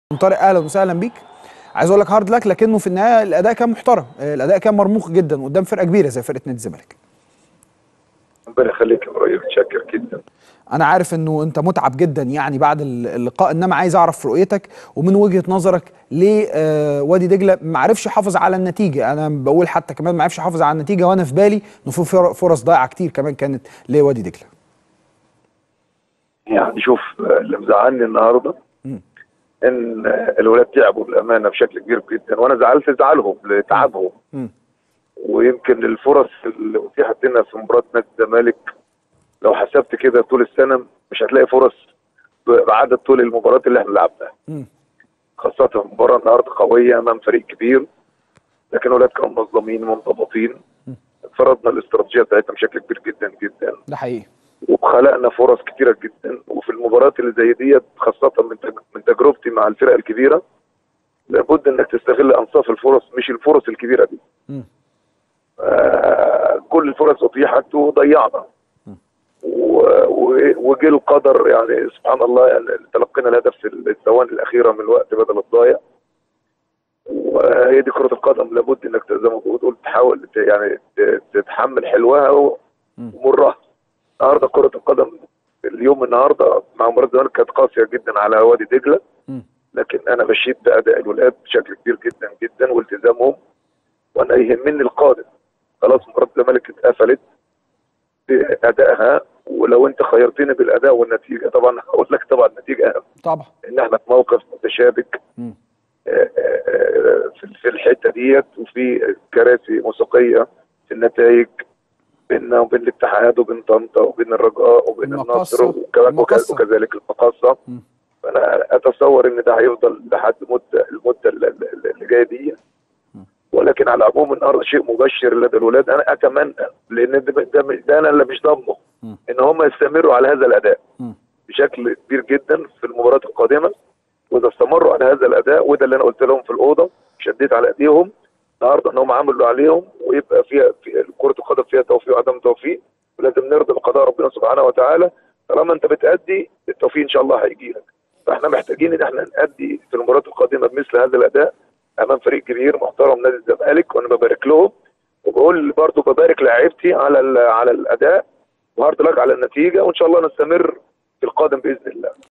طارق اهلا وسهلا بيك عايز اقول لك هارد لك لكنه في النهايه الاداء كان محترم آه، الاداء كان مرموق جدا قدام فرقه كبيره زي فرقه نادي الزمالك ربنا يخليك يا ابراهيم متشكر جدا انا عارف انه انت متعب جدا يعني بعد اللقاء انما عايز اعرف رؤيتك ومن وجهه نظرك ليه آه وادي دجله ما عرفش يحافظ على النتيجه انا بقول حتى كمان ما عرفش يحافظ على النتيجه وانا في بالي انه في فر- فرص ضايعه كتير كمان كانت لوادي دجله يعني شوف آه، اللي مزعلني النهارده مم. ان آه، الولاد تعبوا بالامانه بشكل كبير جدا وانا زعلت زعلهم لتعبهم مم. ويمكن الفرص اللي اتيحت لنا في مباراه نادي الزمالك لو حسبت كده طول السنه مش هتلاقي فرص ب- بعدد طول المباريات اللي احنا لعبناها مم. خاصه المباراه النهارده قويه امام فريق كبير لكن الولاد كانوا منظمين منضبطين فرضنا الاستراتيجيه بتاعتنا بشكل كبير جدا جدا ده حقيقي وخلقنا فرص كتيره جدا وفي المباريات اللي زي ديت خاصه من تج- من تجربتي مع الفرق الكبيره لابد انك تستغل انصاف الفرص مش الفرص الكبيره دي مم. آه كل الفرص اتيحت وضيعنا و- و- وجه القدر يعني سبحان الله يعني تلقينا الهدف في الثواني الاخيره من الوقت بدل الضايع وهي دي كره القدم لابد انك زي ما بتقول تحاول ت- يعني ت- تتحمل حلوها و- مم. ومرها النهارده كره القدم اليوم النهارده مع مباراه الزمالك كانت قاسيه جدا على وادي دجله مم. لكن انا بشيد باداء الولاد بشكل كبير جدا جدا والتزامهم وانا يهمني القادم خلاص مباراه الزمالك اتقفلت بادائها ولو انت خيرتني بالاداء والنتيجه طبعا هقول لك طبعا النتيجه اهم طبعا ان احنا في موقف متشابك مم. آه، آه، في في الحته ديت وفي كراسي موسيقيه في النتائج بيننا وبين الاتحاد وبين طنطا وبين الرجاء وبين المقصة. النصر وكذلك المقصة. وكذلك المقصه مم. فانا اتصور ان ده هيفضل لحد مده المده اللي- اللي اللي جايه دي ولكن على العموم النهارده شيء مبشر لدى الولاد انا اتمنى لان ده, ده, ده انا اللي مش ضامنه مم. ان هم يستمروا على هذا الاداء مم. بشكل كبير جدا في المباريات القادمه واذا استمروا على هذا الاداء وده اللي انا قلت لهم في الاوضه شديت على ايديهم النهارده ان هم عملوا اللي عليهم ويبقى فيها في كره القدم فيها توفيق وعدم توفيق ولازم نرضى بقضاء ربنا سبحانه وتعالى طالما انت بتأدي التوفيق ان شاء الله هيجي لك فاحنا محتاجين ان احنا نأدي في المباريات القادمه بمثل هذا الاداء امام فريق كبير محترم نادي الزمالك وانا ببارك لهم وبقول برضه ببارك لاعيبتي على ال- على الاداء وهارد لك على النتيجه وان شاء الله نستمر في القادم باذن الله